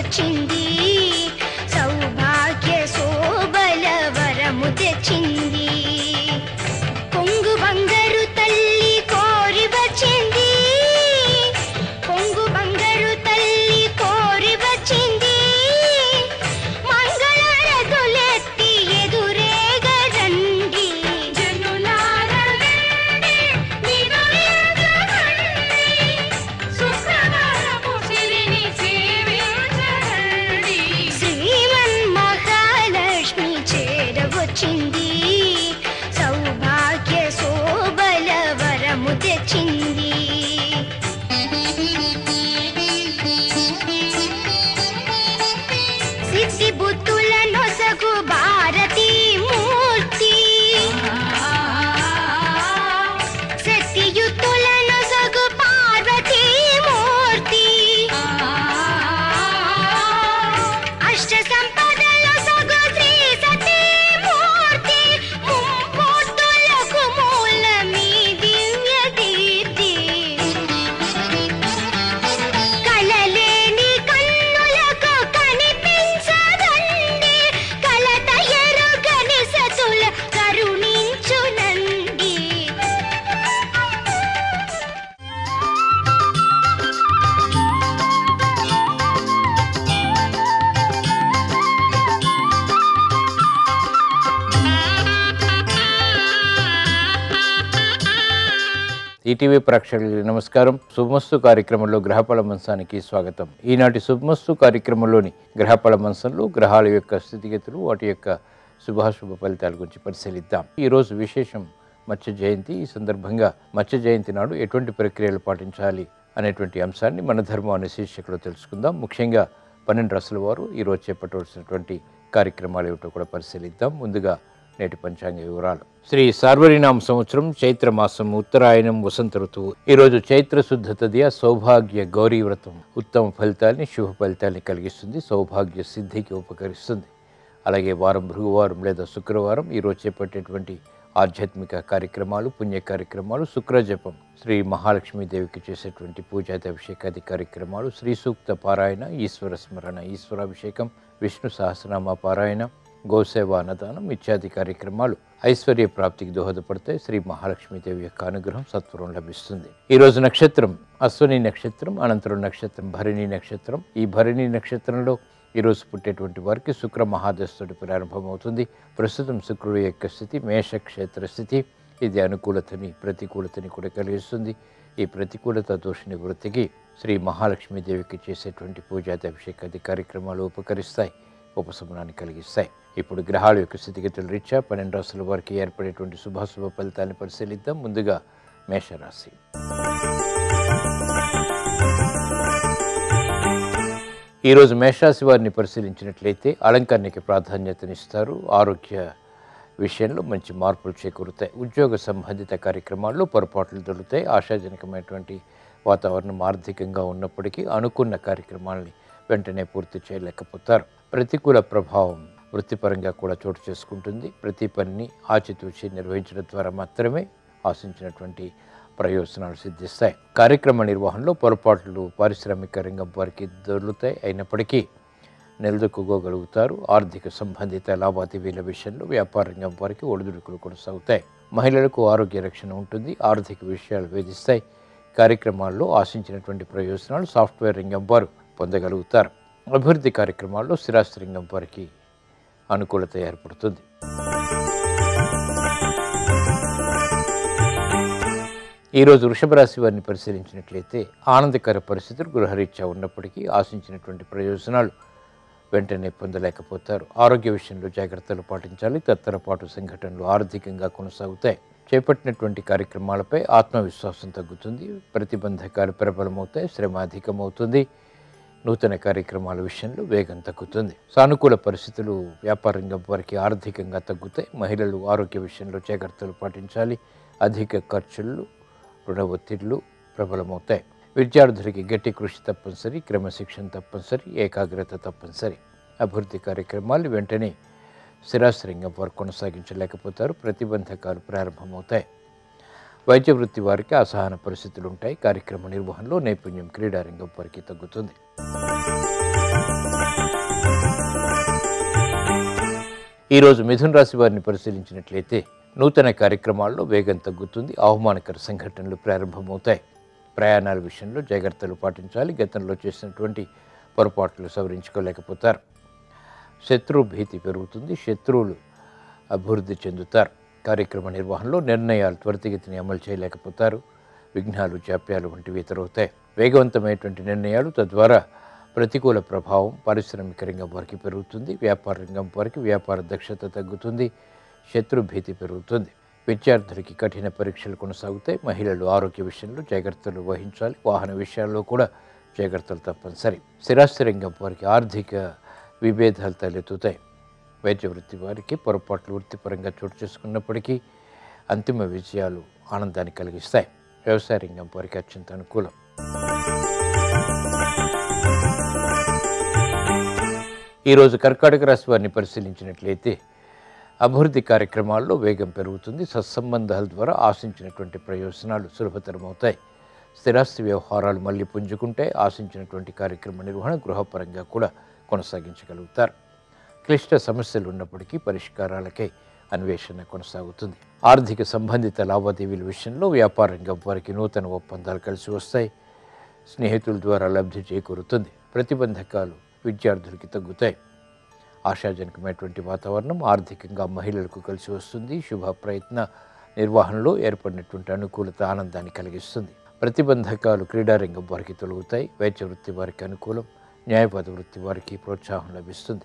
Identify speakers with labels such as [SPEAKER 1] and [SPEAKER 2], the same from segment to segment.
[SPEAKER 1] తెచ్చింది సౌభాగ్య శోభల వరము తెచ్చింది కొంగు బంగారు తల్లి కోరి వచ్చింది కొంగు బంగారు తల్లి కోరి వచ్చింది మంగళరథులెత్తి ఎదురేగరండి జనులార రండి, వినుయాగరండి. శుక్రవారపు సిరిని సేవించరండి. శ్రీమన్ మహాలక్ష్మి చేరవచ్చింది సౌభాగ్య శోభల వరము తెచ్చింది సిద్ధి బుద్ధుల నొసగు భారతీ మూర్తి శక్తియుక్తుల నొసగు పార్వతీ మూర్తి అష్ట సంపదల సగు శ్రీ సతీ మూర్తి ముమ్మూర్తులకు మూలమీ దివ్య దీప్తి కలలేని కన్నులకు కనిపించదండి కలత ఎరుగని సతుల కరుణించునండి
[SPEAKER 2] ఈటీవీ ప్రేక్షకులకి నమస్కారం శుభమస్తు కార్యక్రమంలో గ్రహఫల మంచానికి స్వాగతం ఈనాటి శుభమస్తు కార్యక్రమంలోని గ్రహఫల మంచంలో గ్రహాల యొక్క స్థితిగతులు వాటి యొక్క శుభాశుభ ఫలితాల గురించి పరిశీలిద్దాం ఈరోజు విశేషం మత్స్య జయంతి ఈ సందర్భంగా మత్స్య జయంతి నాడు ఎటువంటి ప్రక్రియలు పాటించాలి అనేటువంటి అంశాన్ని మన ధర్మం అనే శీర్షికలో తెలుసుకుందాం ముఖ్యంగా పన్నెండు రసుల వారు ఈరోజు చేపట్టవలసినటువంటి కార్యక్రమాలు ఏమిటో కూడా పరిశీలిద్దాం ముందుగా నేటి పంచాంగ వివరాలు శ్రీ సార్వరినామ సంవత్సరం చైత్ర మాసం ఉత్తరాయణం వసంత ఋతువు ఈరోజు చైత్ర శుద్ధ తదియ సౌభాగ్య గౌరీ వ్రతం ఉత్తమ ఫలితాల్ని శుభ ఫలితాల్ని కలిగిస్తుంది సౌభాగ్య సిద్ధికి ఉపకరిస్తుంది అలాగే వారం భృగువారం లేదా శుక్రవారం ఈరోజు చేపట్టేటువంటి ఆధ్యాత్మిక కార్యక్రమాలు పుణ్య కార్యక్రమాలు శుక్రజపం శ్రీ మహాలక్ష్మీదేవికి చేసేటువంటి పూజాది అభిషేకాది కార్యక్రమాలు శ్రీ సూక్త పారాయణ ఈశ్వర స్మరణ ఈశ్వరాభిషేకం విష్ణు సహస్రనామ పారాయణ గోసేవ అన్నదానం ఇత్యాది కార్యక్రమాలు ఐశ్వర్య ప్రాప్తికి దోహదపడతాయి శ్రీ మహాలక్ష్మీదేవి యొక్క అనుగ్రహం సత్వరం లభిస్తుంది ఈ రోజు నక్షత్రం అశ్వని నక్షత్రం అనంతరం నక్షత్రం భరణి నక్షత్రం ఈ భరణి నక్షత్రంలో ఈరోజు పుట్టేటువంటి వారికి శుక్ర మహాదశుడి ప్రారంభమవుతుంది ప్రస్తుతం శుక్రుడి యొక్క స్థితి మేష క్షేత్ర స్థితి ఇది అనుకూలతని ప్రతికూలతని కూడా కలిగిస్తుంది ఈ ప్రతికూలత దోష నివృత్తికి శ్రీ మహాలక్ష్మీదేవికి చేసేటువంటి పూజాది అభిషేకాది కార్యక్రమాలు ఉపకరిస్తాయి ఉపశమనాన్ని కలిగిస్తాయి ఇప్పుడు గ్రహాల యొక్క స్థితిగతుల రీత్యా పన్నెండు రాసుల వారికి ఏర్పడేటువంటి శుభాశుభ ఫలితాన్ని పరిశీలిద్దాం ముందుగా మేషరాశి ఈరోజు మేషరాశి వారిని పరిశీలించినట్లయితే అలంకరణకి ప్రాధాన్యతనిస్తారు ఆరోగ్య విషయంలో మంచి మార్పులు చేకూరుతాయి ఉద్యోగ సంబంధిత కార్యక్రమాల్లో పొరపాట్లు దొరుకుతాయి ఆశాజనకమైనటువంటి వాతావరణం ఆర్థికంగా ఉన్నప్పటికీ అనుకున్న కార్యక్రమాలని వెంటనే పూర్తి చేయలేకపోతారు ప్రతికూల ప్రభావం వృత్తిపరంగా కూడా చోటు చేసుకుంటుంది ప్రతి పనిని ఆచితూచి నిర్వహించడం ద్వారా మాత్రమే ఆశించినటువంటి ప్రయోజనాలు సిద్ధిస్తాయి కార్యక్రమ నిర్వహణలో పొరపాట్లు పారిశ్రామిక రంగం వారికి దొరుకుతాయి అయినప్పటికీ నిలదొక్కుకోగలుగుతారు ఆర్థిక సంబంధిత లావాదేవీల విషయంలో వ్యాపార రంగం వారికి ఒడిదుడుకులు కొనసాగుతాయి మహిళలకు ఆరోగ్య రక్షణ ఉంటుంది ఆర్థిక విషయాలు వేధిస్తాయి కార్యక్రమాల్లో ఆశించినటువంటి ప్రయోజనాలు సాఫ్ట్వేర్ రంగం వారు పొందగలుగుతారు అభివృద్ధి కార్యక్రమాల్లో స్థిరాస్తి రంగం వారికి అనుకూలత ఏర్పడుతుంది ఈరోజు వృషభ రాశి వారిని పరిశీలించినట్లయితే ఆనందకర పరిస్థితులు గృహరీత్యా ఉన్నప్పటికీ ఆశించినటువంటి ప్రయోజనాలు వెంటనే పొందలేకపోతారు ఆరోగ్య విషయంలో జాగ్రత్తలు పాటించాలి తత్తరపాటు సంఘటనలు ఆర్థికంగా కొనసాగుతాయి చేపట్టినటువంటి కార్యక్రమాలపై ఆత్మవిశ్వాసం తగ్గుతుంది ప్రతిబంధకాలు ప్రబలమవుతాయి శ్రమ అధికమవుతుంది నూతన కార్యక్రమాల విషయంలో వేగం తగ్గుతుంది సానుకూల పరిస్థితులు వ్యాపార రంగం వారికి ఆర్థికంగా తగ్గుతాయి మహిళలు ఆరోగ్య విషయంలో జాగ్రత్తలు పాటించాలి అధిక ఖర్చులు రుణ ఒత్తిళ్లు ప్రబలమవుతాయి విద్యార్థులకి గట్టి కృషి తప్పనిసరి క్రమశిక్షణ తప్పనిసరి ఏకాగ్రత తప్పనిసరి అభివృద్ధి కార్యక్రమాలు వెంటనే స్థిరాశ్రంగం వారు కొనసాగించలేకపోతారు ప్రతిబంధకాలు ప్రారంభమవుతాయి వైద్య వృత్తి వారికి అసహన పరిస్థితులు ఉంటాయి కార్యక్రమ నిర్వహణలో నైపుణ్యం క్రీడారంగం వారికి తగ్గుతుంది ఈరోజు మిథున రాశి వారిని పరిశీలించినట్లయితే నూతన కార్యక్రమాల్లో వేగం తగ్గుతుంది అవమానకర సంఘటనలు ప్రారంభమవుతాయి ప్రయాణాల విషయంలో జాగ్రత్తలు పాటించాలి గతంలో చేసినటువంటి పొరపాట్లు సవరించుకోలేకపోతారు శత్రు భీతి పెరుగుతుంది శత్రువులు అభివృద్ధి చెందుతారు కార్యక్రమ నిర్వహణలో నిర్ణయాలు త్వరితగతిని అమలు చేయలేకపోతారు విఘ్నాలు జాప్యాలు వంటివి ఎదురవుతాయి వేగవంతమైనటువంటి నిర్ణయాలు తద్వారా ప్రతికూల ప్రభావం పారిశ్రామిక రంగం వారికి పెరుగుతుంది వ్యాపార రంగం వారికి వ్యాపార దక్షత తగ్గుతుంది శత్రు భీతి పెరుగుతుంది విద్యార్థులకి కఠిన పరీక్షలు కొనసాగుతాయి మహిళలు ఆరోగ్య విషయంలో జాగ్రత్తలు వహించాలి వాహన విషయాల్లో కూడా జాగ్రత్తలు తప్పనిసరి స్థిరాస్తి రంగం వారికి ఆర్థిక విభేదాలు తలెత్తుతాయి వైద్య వృత్తి వారికి పొరపాట్లు వృత్తిపరంగా చోటు చేసుకున్నప్పటికీ అంతిమ విజయాలు ఆనందాన్ని కలిగిస్తాయి వ్యవసాయ రంగం వారికి అత్యంత అనుకూలం ఈరోజు కర్కాటక రాశి వారిని పరిశీలించినట్లయితే అభివృద్ధి కార్యక్రమాల్లో వేగం పెరుగుతుంది సత్సంబంధాల ద్వారా ఆశించినటువంటి ప్రయోజనాలు సులభతరం అవుతాయి స్థిరాస్తి వ్యవహారాలు మళ్ళీ పుంజుకుంటే ఆశించినటువంటి కార్యక్రమ నిర్వహణ గృహపరంగా కూడా కొనసాగించగలుగుతారు క్లిష్ట సమస్యలు ఉన్నప్పటికీ పరిష్కారాలకై అన్వేషణ కొనసాగుతుంది ఆర్థిక సంబంధిత లావాదేవీల విషయంలో వ్యాపార రంగం వారికి నూతన ఒప్పందాలు కలిసి వస్తాయి స్నేహితుల ద్వారా లబ్ధి చేకూరుతుంది ప్రతిబంధకాలు విద్యార్థులకి తగ్గుతాయి ఆశాజనకమైనటువంటి వాతావరణం ఆర్థికంగా మహిళలకు కలిసి వస్తుంది శుభ ప్రయత్న నిర్వహణలో ఏర్పడినటువంటి అనుకూలత ఆనందాన్ని కలిగిస్తుంది ప్రతిబంధకాలు క్రీడారంగం వారికి తొలగుతాయి వైద్య వృత్తి వారికి అనుకూలం న్యాయవాద వృత్తి వారికి ప్రోత్సాహం లభిస్తుంది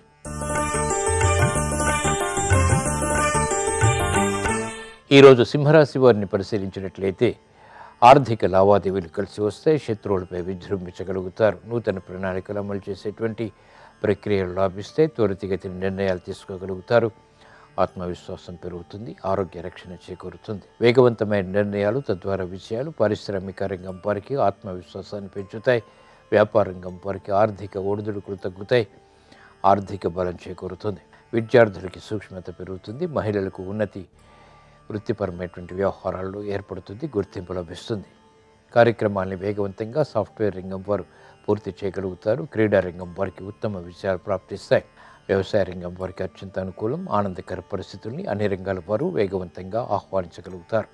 [SPEAKER 2] ఈరోజు సింహరాశి వారిని పరిశీలించినట్లయితే ఆర్థిక లావాదేవీలు కలిసి వస్తాయి శత్రువులపై విజృంభించగలుగుతారు నూతన ప్రణాళికలు అమలు చేసేటువంటి ప్రక్రియలు లాభిస్తే త్వరితగతిన నిర్ణయాలు తీసుకోగలుగుతారు ఆత్మవిశ్వాసం పెరుగుతుంది ఆరోగ్య రక్షణ చేకూరుతుంది వేగవంతమైన నిర్ణయాలు తద్వారా విజయాలు పారిశ్రామిక రంగం వారికి ఆత్మవిశ్వాసాన్ని పెంచుతాయి వ్యాపార రంగం వారికి ఆర్థిక ఒడిదుడుకులు తగ్గుతాయి ఆర్థిక బలం చేకూరుతుంది విద్యార్థులకి సూక్ష్మత పెరుగుతుంది మహిళలకు ఉన్నతి వృత్తిపరమైనటువంటి వ్యవహారాల్లో ఏర్పడుతుంది గుర్తింపు లభిస్తుంది కార్యక్రమాల్ని వేగవంతంగా సాఫ్ట్వేర్ రంగం వారు పూర్తి చేయగలుగుతారు క్రీడా రంగం వారికి ఉత్తమ విజయాలు ప్రాప్తిస్తాయి వ్యవసాయ రంగం వారికి అత్యంత అనుకూలం ఆనందకర పరిస్థితుల్ని అన్ని రంగాల వారు వేగవంతంగా ఆహ్వానించగలుగుతారు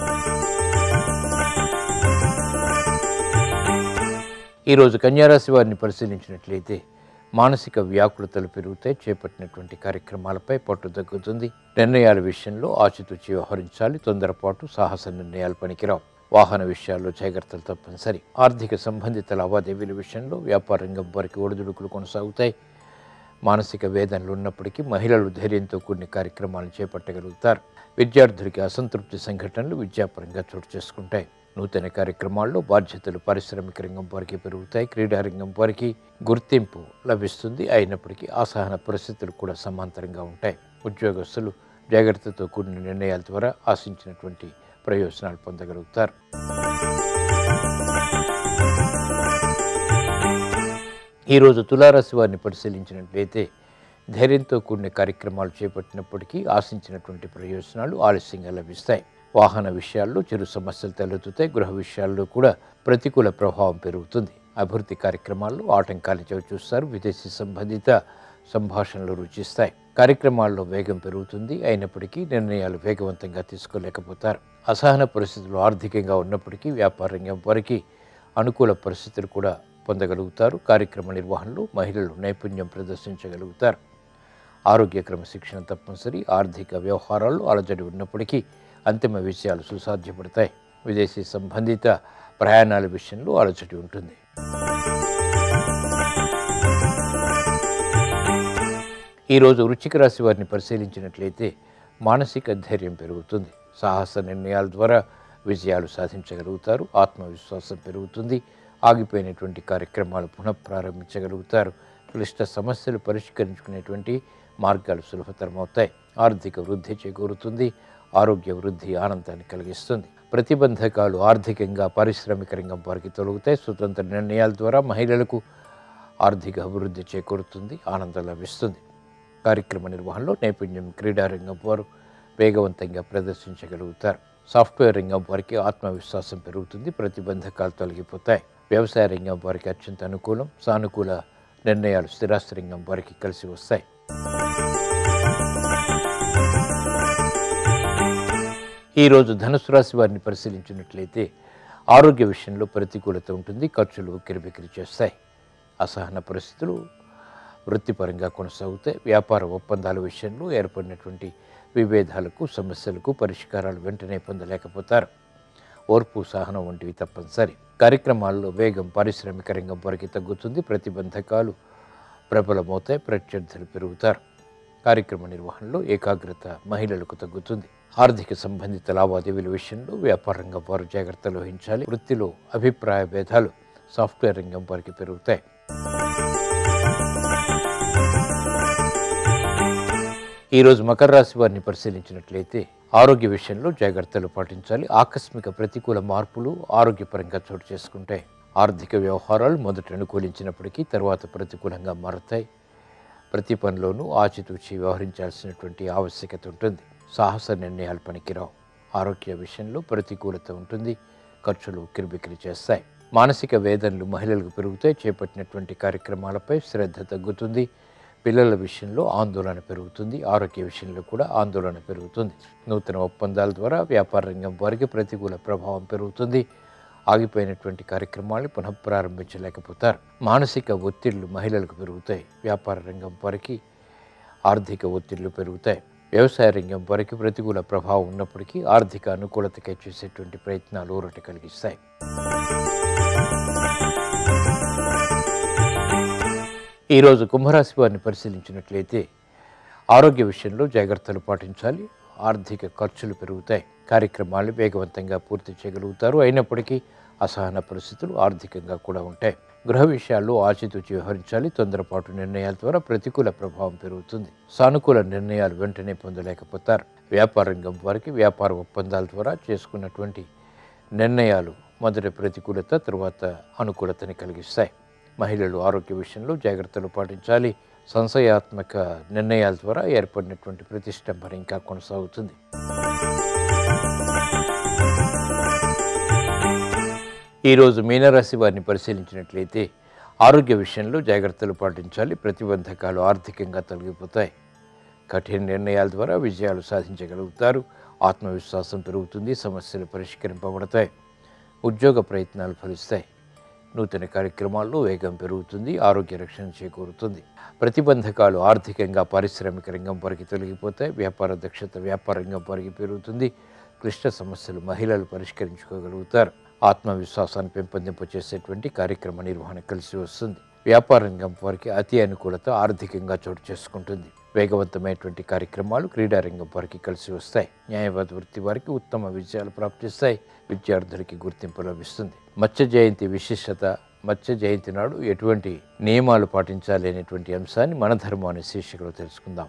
[SPEAKER 2] ఈరోజు కన్యారాశి వారిని పరిశీలించినట్లయితే మానసిక వ్యాకులతలు పెరుగుతాయి చేపట్టినటువంటి కార్యక్రమాలపై పట్టు తగ్గుతుంది నిర్ణయాల విషయంలో ఆచితూచి వ్యవహరించాలి తొందరపాటు సాహస నిర్ణయాలు పనికిరావు వాహన విషయాల్లో జాగ్రత్తలు తప్పనిసరి ఆర్థిక సంబంధిత లావాదేవీల విషయంలో వ్యాపార రంగం వారికి ఒడిదుడుకులు కొనసాగుతాయి మానసిక వేదనలు ఉన్నప్పటికీ మహిళలు ధైర్యంతో కూడిన కార్యక్రమాలను చేపట్టగలుగుతారు విద్యార్థులకి అసంతృప్తి సంఘటనలు విద్యాపరంగా చోటు చేసుకుంటాయి నూతన కార్యక్రమాల్లో బాధ్యతలు పారిశ్రామిక రంగం వారికి పెరుగుతాయి క్రీడా రంగం వారికి గుర్తింపు లభిస్తుంది అయినప్పటికీ అసహన పరిస్థితులు కూడా సమాంతరంగా ఉంటాయి ఉద్యోగస్తులు జాగ్రత్తతో కూడిన నిర్ణయాల ద్వారా ఆశించినటువంటి ప్రయోజనాలు పొందగలుగుతారు ఈరోజు తులారాశి వారిని పరిశీలించినట్లయితే ధైర్యంతో కూడిన కార్యక్రమాలు చేపట్టినప్పటికీ ఆశించినటువంటి ప్రయోజనాలు ఆలస్యంగా లభిస్తాయి వాహన విషయాల్లో చిరు సమస్యలు తలెత్తుతాయి గృహ విషయాల్లో కూడా ప్రతికూల ప్రభావం పెరుగుతుంది అభివృద్ధి కార్యక్రమాల్లో ఆటంకాలు చవి చూస్తారు విదేశీ సంబంధిత సంభాషణలు రుచిస్తాయి కార్యక్రమాల్లో వేగం పెరుగుతుంది అయినప్పటికీ నిర్ణయాలు వేగవంతంగా తీసుకోలేకపోతారు అసహన పరిస్థితులు ఆర్థికంగా ఉన్నప్పటికీ వ్యాపార రంగం వారికి అనుకూల పరిస్థితులు కూడా పొందగలుగుతారు కార్యక్రమ నిర్వహణలో మహిళలు నైపుణ్యం ప్రదర్శించగలుగుతారు ఆరోగ్య క్రమశిక్షణ తప్పనిసరి ఆర్థిక వ్యవహారాల్లో అలజడి ఉన్నప్పటికీ అంతిమ విషయాలు సుసాధ్యపడతాయి విదేశీ సంబంధిత ప్రయాణాల విషయంలో అలజడి ఉంటుంది ఈరోజు వృశ్చిక రాశి వారిని పరిశీలించినట్లయితే మానసిక ధైర్యం పెరుగుతుంది సాహస నిర్ణయాల ద్వారా విజయాలు సాధించగలుగుతారు ఆత్మవిశ్వాసం పెరుగుతుంది ఆగిపోయినటువంటి కార్యక్రమాలు పునఃప్రారంభించగలుగుతారు క్లిష్ట సమస్యలు పరిష్కరించుకునేటువంటి మార్గాలు సులభతరం అవుతాయి ఆర్థిక వృద్ధి చేకూరుతుంది ఆరోగ్య వృద్ధి ఆనందాన్ని కలిగిస్తుంది ప్రతిబంధకాలు ఆర్థికంగా పారిశ్రామిక రంగం వారికి తొలగుతాయి స్వతంత్ర నిర్ణయాల ద్వారా మహిళలకు ఆర్థిక అభివృద్ధి చేకూరుతుంది ఆనందం లభిస్తుంది కార్యక్రమ నిర్వహణలో నైపుణ్యం క్రీడా రంగం వారు వేగవంతంగా ప్రదర్శించగలుగుతారు సాఫ్ట్వేర్ రంగం వారికి ఆత్మవిశ్వాసం పెరుగుతుంది ప్రతిబంధకాలు తొలగిపోతాయి వ్యవసాయ రంగం వారికి అత్యంత అనుకూలం సానుకూల నిర్ణయాలు స్థిరాస్తి రంగం వారికి కలిసి వస్తాయి ఈరోజు ధనుసు రాశి వారిని పరిశీలించినట్లయితే ఆరోగ్య విషయంలో ప్రతికూలత ఉంటుంది ఖర్చులు ఉక్కిరిబిక్కిరి చేస్తాయి అసహన పరిస్థితులు వృత్తిపరంగా కొనసాగుతాయి వ్యాపార ఒప్పందాల విషయంలో ఏర్పడినటువంటి విభేదాలకు సమస్యలకు పరిష్కారాలు వెంటనే పొందలేకపోతారు ఓర్పు సహనం వంటివి తప్పనిసరి కార్యక్రమాల్లో వేగం పారిశ్రామిక రంగం వరకు తగ్గుతుంది ప్రతిబంధకాలు ప్రబలమవుతాయి ప్రత్యర్థులు పెరుగుతారు కార్యక్రమ నిర్వహణలో ఏకాగ్రత మహిళలకు తగ్గుతుంది ఆర్థిక సంబంధిత లావాదేవీల విషయంలో వ్యాపార రంగం వారు జాగ్రత్తలు వహించాలి వృత్తిలో అభిప్రాయ భేదాలు సాఫ్ట్వేర్ రంగం వారికి పెరుగుతాయి ఈరోజు మకర రాశి వారిని పరిశీలించినట్లయితే ఆరోగ్య విషయంలో జాగ్రత్తలు పాటించాలి ఆకస్మిక ప్రతికూల మార్పులు ఆరోగ్యపరంగా చోటు చేసుకుంటాయి ఆర్థిక వ్యవహారాలు మొదట అనుకూలించినప్పటికీ తర్వాత ప్రతికూలంగా మారతాయి ప్రతి పనిలోనూ ఆచితూచి వ్యవహరించాల్సినటువంటి ఆవశ్యకత ఉంటుంది సాహస నిర్ణయాలు పనికిరావు ఆరోగ్య విషయంలో ప్రతికూలత ఉంటుంది ఖర్చులు కిరిబికిరి చేస్తాయి మానసిక వేదనలు మహిళలకు పెరుగుతాయి చేపట్టినటువంటి కార్యక్రమాలపై శ్రద్ధ తగ్గుతుంది పిల్లల విషయంలో ఆందోళన పెరుగుతుంది ఆరోగ్య విషయంలో కూడా ఆందోళన పెరుగుతుంది నూతన ఒప్పందాల ద్వారా వ్యాపార రంగం వారికి ప్రతికూల ప్రభావం పెరుగుతుంది ఆగిపోయినటువంటి కార్యక్రమాలు పునఃప్రారంభించలేకపోతారు మానసిక ఒత్తిళ్లు మహిళలకు పెరుగుతాయి వ్యాపార రంగం వారికి ఆర్థిక ఒత్తిళ్లు పెరుగుతాయి వ్యవసాయ రంగం వారికి ప్రతికూల ప్రభావం ఉన్నప్పటికీ ఆర్థిక అనుకూలతకై చేసేటువంటి ప్రయత్నాలు ఊరట కలిగిస్తాయి ఈరోజు కుంభరాశి వారిని పరిశీలించినట్లయితే ఆరోగ్య విషయంలో జాగ్రత్తలు పాటించాలి ఆర్థిక ఖర్చులు పెరుగుతాయి కార్యక్రమాలు వేగవంతంగా పూర్తి చేయగలుగుతారు అయినప్పటికీ అసహన పరిస్థితులు ఆర్థికంగా కూడా ఉంటాయి గృహ విషయాల్లో ఆచితూచి వ్యవహరించాలి తొందరపాటు నిర్ణయాల ద్వారా ప్రతికూల ప్రభావం పెరుగుతుంది సానుకూల నిర్ణయాలు వెంటనే పొందలేకపోతారు వ్యాపార రంగం వారికి వ్యాపార ఒప్పందాల ద్వారా చేసుకున్నటువంటి నిర్ణయాలు మొదటి ప్రతికూలత తరువాత అనుకూలతని కలిగిస్తాయి మహిళలు ఆరోగ్య విషయంలో జాగ్రత్తలు పాటించాలి సంశయాత్మక నిర్ణయాల ద్వారా ఏర్పడినటువంటి ప్రతిష్టంభన ఇంకా కొనసాగుతుంది ఈరోజు మీనరాశి వారిని పరిశీలించినట్లయితే ఆరోగ్య విషయంలో జాగ్రత్తలు పాటించాలి ప్రతిబంధకాలు ఆర్థికంగా తొలగిపోతాయి కఠిన నిర్ణయాల ద్వారా విజయాలు సాధించగలుగుతారు ఆత్మవిశ్వాసం పెరుగుతుంది సమస్యలు పరిష్కరింపబడతాయి ఉద్యోగ ప్రయత్నాలు ఫలిస్తాయి నూతన కార్యక్రమాల్లో వేగం పెరుగుతుంది ఆరోగ్య రక్షణ చేకూరుతుంది ప్రతిబంధకాలు ఆర్థికంగా పారిశ్రామిక రంగం వరకు తొలగిపోతాయి వ్యాపార దక్షత వ్యాపార రంగం వరకు పెరుగుతుంది క్లిష్ట సమస్యలు మహిళలు పరిష్కరించుకోగలుగుతారు ఆత్మవిశ్వాసాన్ని పెంపొందింపచేసేటువంటి కార్యక్రమ నిర్వహణ కలిసి వస్తుంది వ్యాపార రంగం వారికి అతి అనుకూలత ఆర్థికంగా చోటు చేసుకుంటుంది వేగవంతమైనటువంటి కార్యక్రమాలు క్రీడారంగం వారికి కలిసి వస్తాయి న్యాయవాద వృత్తి వారికి ఉత్తమ విజయాలు ప్రాప్తిస్తాయి విద్యార్థులకి గుర్తింపు లభిస్తుంది మత్స్య జయంతి విశిష్టత మత్స్య జయంతి నాడు ఎటువంటి నియమాలు పాటించాలి అనేటువంటి అంశాన్ని మన ధర్మం అనే శీర్షికలో తెలుసుకుందాం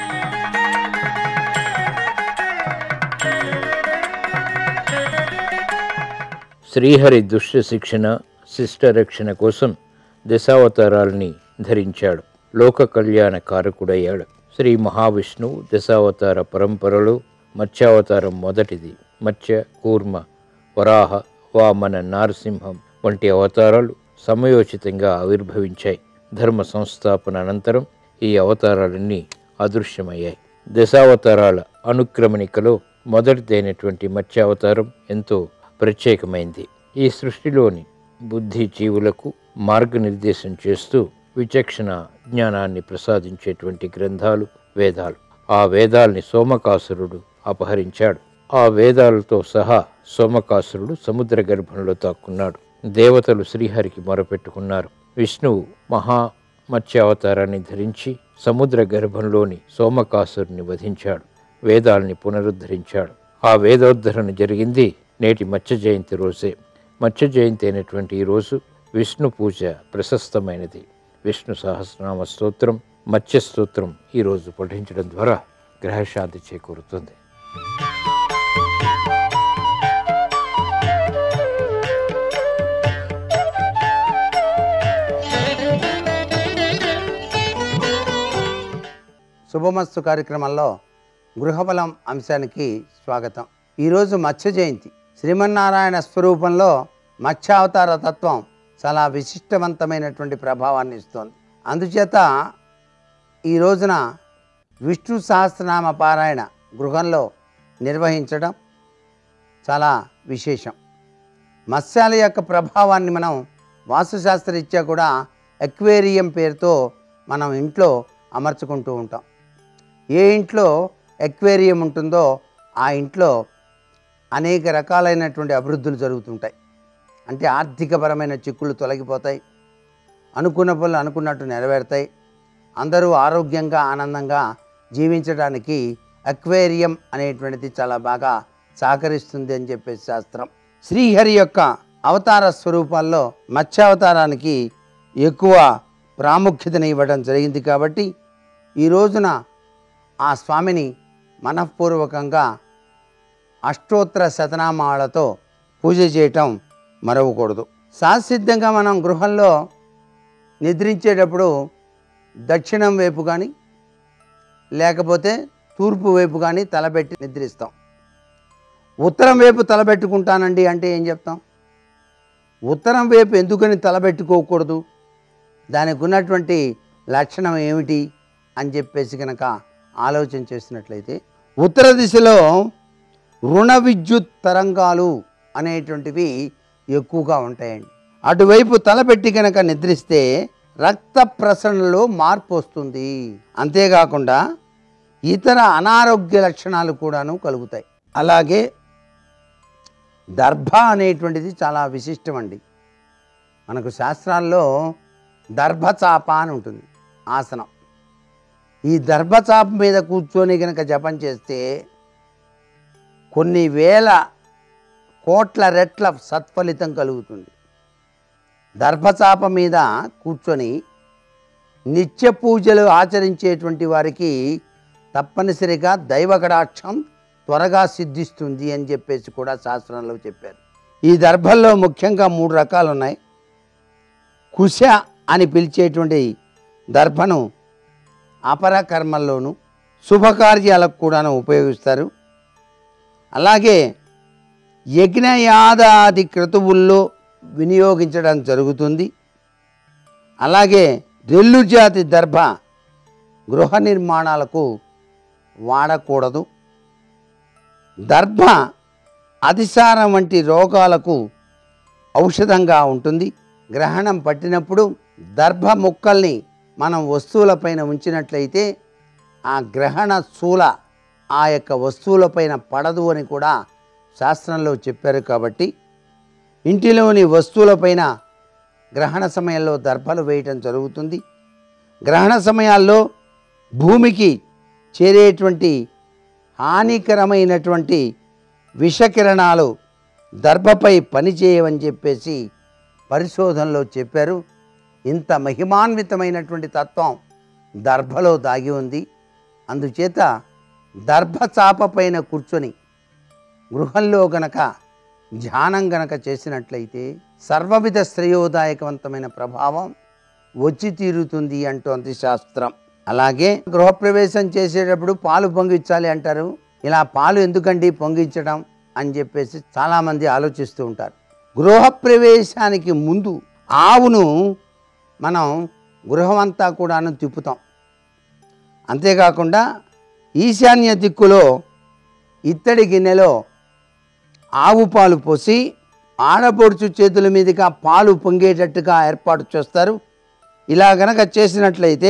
[SPEAKER 2] శ్రీహరి దుష్ట శిక్షణ శిష్ట రక్షణ కోసం దశావతారాల్ని ధరించాడు లోక కళ్యాణ కారకుడయ్యాడు శ్రీ మహావిష్ణువు దశావతార పరంపరలో మత్స్యావతారం మొదటిది మత్స్య కూర్మ వరాహ వామన నారసింహం వంటి అవతారాలు సమయోచితంగా ఆవిర్భవించాయి ధర్మ సంస్థాపన అనంతరం ఈ అవతారాలన్నీ అదృశ్యమయ్యాయి దశావతారాల అనుక్రమణికలో మొదటిదైనటువంటి మత్స్యావతారం ఎంతో ప్రత్యేకమైంది ఈ సృష్టిలోని బుద్ధి జీవులకు మార్గనిర్దేశం చేస్తూ విచక్షణ జ్ఞానాన్ని ప్రసాదించేటువంటి గ్రంథాలు వేదాలు ఆ వేదాల్ని సోమకాసురుడు అపహరించాడు ఆ వేదాలతో సహా సోమకాసురుడు సముద్ర గర్భంలో తాక్కున్నాడు దేవతలు శ్రీహరికి మొరపెట్టుకున్నారు విష్ణువు మహా మత్స్యావతారాన్ని ధరించి సముద్ర గర్భంలోని సోమకాసురుని వధించాడు వేదాల్ని పునరుద్ధరించాడు ఆ వేదోద్ధరణ జరిగింది నేటి మత్స్య జయంతి రోజే మత్స్య జయంతి అయినటువంటి ఈ రోజు విష్ణు పూజ ప్రశస్తమైనది విష్ణు సహస్రనామ స్తోత్రం మత్స్య స్తోత్రం ఈరోజు పఠించడం ద్వారా గ్రహశాంతి చేకూరుతుంది
[SPEAKER 3] శుభమస్తు కార్యక్రమంలో గృహబలం అంశానికి స్వాగతం ఈరోజు మత్స్య జయంతి శ్రీమన్నారాయణ స్వరూపంలో మత్స్యావతార తత్వం చాలా విశిష్టవంతమైనటువంటి ప్రభావాన్ని ఇస్తోంది అందుచేత ఈ రోజున విష్ణు సహస్రనామ పారాయణ గృహంలో నిర్వహించడం చాలా విశేషం మత్స్యాల యొక్క ప్రభావాన్ని మనం వాస్తుశాస్త్రరీత్యా కూడా ఎక్వేరియం పేరుతో మనం ఇంట్లో అమర్చుకుంటూ ఉంటాం ఏ ఇంట్లో ఎక్వేరియం ఉంటుందో ఆ ఇంట్లో అనేక రకాలైనటువంటి అభివృద్ధులు జరుగుతుంటాయి అంటే ఆర్థికపరమైన చిక్కులు తొలగిపోతాయి అనుకున్న పనులు అనుకున్నట్టు నెరవేరుతాయి అందరూ ఆరోగ్యంగా ఆనందంగా జీవించడానికి అక్వేరియం అనేటువంటిది చాలా బాగా సహకరిస్తుంది అని చెప్పేసి శాస్త్రం శ్రీహరి యొక్క అవతార స్వరూపాల్లో మత్స్యావతారానికి ఎక్కువ ప్రాముఖ్యతని ఇవ్వడం జరిగింది కాబట్టి ఈ రోజున ఆ స్వామిని మనఃపూర్వకంగా అష్టోత్తర శతనామాలతో పూజ చేయటం మరవకూడదు సాసిద్ధంగా మనం గృహంలో నిద్రించేటప్పుడు దక్షిణం వైపు కానీ లేకపోతే తూర్పు వైపు కానీ తలబెట్టి నిద్రిస్తాం ఉత్తరం వైపు తలబెట్టుకుంటానండి అంటే ఏం చెప్తాం ఉత్తరం వైపు ఎందుకని తలబెట్టుకోకూడదు దానికి ఉన్నటువంటి లక్షణం ఏమిటి అని చెప్పేసి కనుక ఆలోచన చేసినట్లయితే ఉత్తర దిశలో రుణ విద్యుత్ తరంగాలు అనేటువంటివి ఎక్కువగా ఉంటాయండి అటువైపు తలపెట్టి కనుక నిద్రిస్తే రక్త ప్రసరణలో మార్పు వస్తుంది అంతేకాకుండా ఇతర అనారోగ్య లక్షణాలు కూడాను కలుగుతాయి అలాగే దర్భ అనేటువంటిది చాలా విశిష్టం అండి మనకు శాస్త్రాల్లో దర్భచాప అని ఉంటుంది ఆసనం ఈ దర్భచాప మీద కూర్చొని కనుక జపం చేస్తే కొన్ని వేల కోట్ల రెట్ల సత్ఫలితం కలుగుతుంది దర్భచాప మీద కూర్చొని నిత్య పూజలు ఆచరించేటువంటి వారికి తప్పనిసరిగా దైవ కటాక్షం త్వరగా సిద్ధిస్తుంది అని చెప్పేసి కూడా శాస్త్రంలో చెప్పారు ఈ దర్భల్లో ముఖ్యంగా మూడు రకాలు ఉన్నాయి కుశ అని పిలిచేటువంటి దర్భను అపర కర్మల్లోనూ శుభకార్యాలకు కూడాను ఉపయోగిస్తారు అలాగే యజ్ఞయాదాది క్రతువుల్లో వినియోగించడం జరుగుతుంది అలాగే రెల్లు జాతి దర్భ గృహ నిర్మాణాలకు వాడకూడదు దర్భ అతిసారం వంటి రోగాలకు ఔషధంగా ఉంటుంది గ్రహణం పట్టినప్పుడు దర్భ ముక్కల్ని మనం వస్తువులపైన ఉంచినట్లయితే ఆ గ్రహణ శూల ఆ యొక్క వస్తువులపైన పడదు అని కూడా శాస్త్రంలో చెప్పారు కాబట్టి ఇంటిలోని వస్తువులపైన గ్రహణ సమయంలో దర్భలు వేయటం జరుగుతుంది గ్రహణ సమయాల్లో భూమికి చేరేటువంటి హానికరమైనటువంటి విషకిరణాలు దర్భపై పనిచేయవని చెప్పేసి పరిశోధనలో చెప్పారు ఇంత మహిమాన్వితమైనటువంటి తత్వం దర్భలో దాగి ఉంది అందుచేత దర్భ చాప పైన కూర్చొని గృహంలో గనక ధ్యానం గనక చేసినట్లయితే సర్వవిధ శ్రేయోదాయకవంతమైన ప్రభావం వచ్చి తీరుతుంది అంటోంది శాస్త్రం అలాగే గృహప్రవేశం చేసేటప్పుడు పాలు పొంగించాలి అంటారు ఇలా పాలు ఎందుకండి పొంగించడం అని చెప్పేసి చాలామంది ఆలోచిస్తూ ఉంటారు గృహప్రవేశానికి ముందు ఆవును మనం గృహమంతా కూడాను తిప్పుతాం అంతేకాకుండా ఈశాన్య దిక్కులో ఇత్తడి గిన్నెలో ఆవు పాలు పోసి ఆడపడుచు చేతుల మీదుగా పాలు పొంగేటట్టుగా ఏర్పాటు చేస్తారు ఇలా గనక చేసినట్లయితే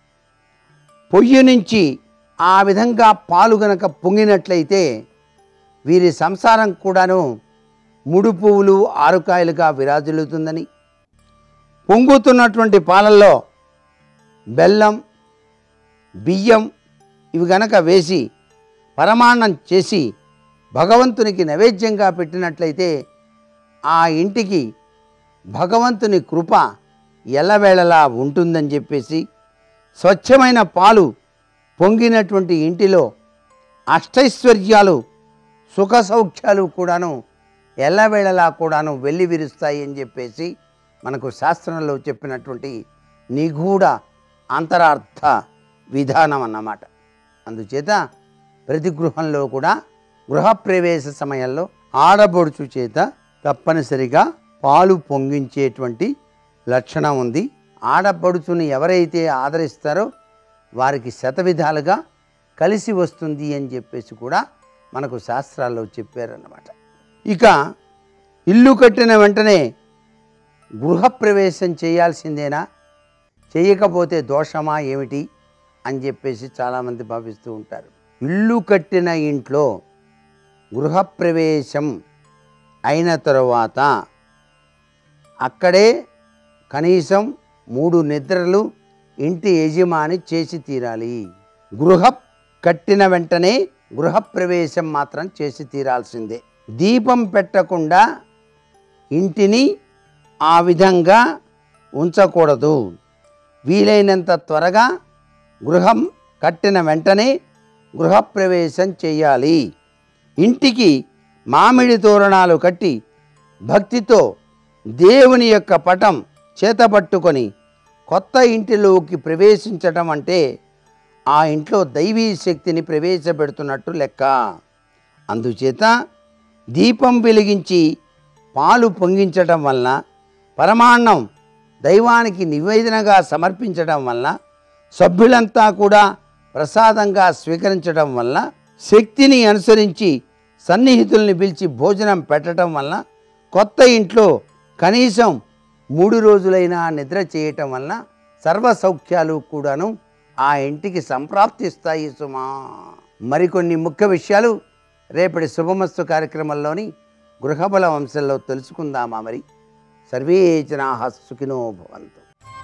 [SPEAKER 3] పొయ్యి నుంచి ఆ విధంగా పాలు గనక పొంగినట్లయితే వీరి సంసారం కూడాను ముడు పువ్వులు ఆరుకాయలుగా విరాజిల్లుతుందని పొంగుతున్నటువంటి పాలల్లో బెల్లం బియ్యం ఇవి గనక వేసి పరమాన్నం చేసి భగవంతునికి నైవేద్యంగా పెట్టినట్లయితే ఆ ఇంటికి భగవంతుని కృప ఎల్లవేళలా ఉంటుందని చెప్పేసి స్వచ్ఛమైన పాలు పొంగినటువంటి ఇంటిలో అష్టైశ్వర్యాలు సుఖ సౌఖ్యాలు కూడాను ఎల్లవేళలా కూడాను వెళ్ళి విరుస్తాయి అని చెప్పేసి మనకు శాస్త్రంలో చెప్పినటువంటి నిగూఢ అంతరార్థ విధానం అన్నమాట అందుచేత ప్రతి గృహంలో కూడా గృహప్రవేశ సమయంలో ఆడబొడుచు చేత తప్పనిసరిగా పాలు పొంగించేటువంటి లక్షణం ఉంది ఆడపడుచుని ఎవరైతే ఆదరిస్తారో వారికి శతవిధాలుగా కలిసి వస్తుంది అని చెప్పేసి కూడా మనకు శాస్త్రాల్లో చెప్పారన్నమాట ఇక ఇల్లు కట్టిన వెంటనే గృహప్రవేశం చేయాల్సిందేనా చేయకపోతే దోషమా ఏమిటి అని చెప్పేసి చాలామంది భావిస్తూ ఉంటారు ఇల్లు కట్టిన ఇంట్లో గృహప్రవేశం అయిన తరువాత అక్కడే కనీసం మూడు నిద్రలు ఇంటి యజమాని చేసి తీరాలి గృహ కట్టిన వెంటనే గృహప్రవేశం మాత్రం చేసి తీరాల్సిందే దీపం పెట్టకుండా ఇంటిని ఆ విధంగా ఉంచకూడదు వీలైనంత త్వరగా గృహం కట్టిన వెంటనే గృహప్రవేశం చేయాలి ఇంటికి మామిడి తోరణాలు కట్టి భక్తితో దేవుని యొక్క పటం చేతపట్టుకొని కొత్త ఇంటిలోకి ప్రవేశించటం అంటే ఆ ఇంట్లో దైవీ శక్తిని ప్రవేశపెడుతున్నట్టు లెక్క అందుచేత దీపం వెలిగించి పాలు పొంగించటం వలన పరమాన్నం దైవానికి నివేదనగా సమర్పించడం వలన సభ్యులంతా కూడా ప్రసాదంగా స్వీకరించడం వలన శక్తిని అనుసరించి సన్నిహితుల్ని పిలిచి భోజనం పెట్టడం వలన కొత్త ఇంట్లో కనీసం మూడు రోజులైనా నిద్ర చేయటం వలన సర్వ సౌఖ్యాలు కూడాను ఆ ఇంటికి సంప్రాప్తిస్తాయి సుమా మరికొన్ని ముఖ్య విషయాలు రేపటి శుభమస్తు కార్యక్రమంలోని గృహబల వంశంలో తెలుసుకుందామా మరి సర్వే జనా సుఖినో భవంతు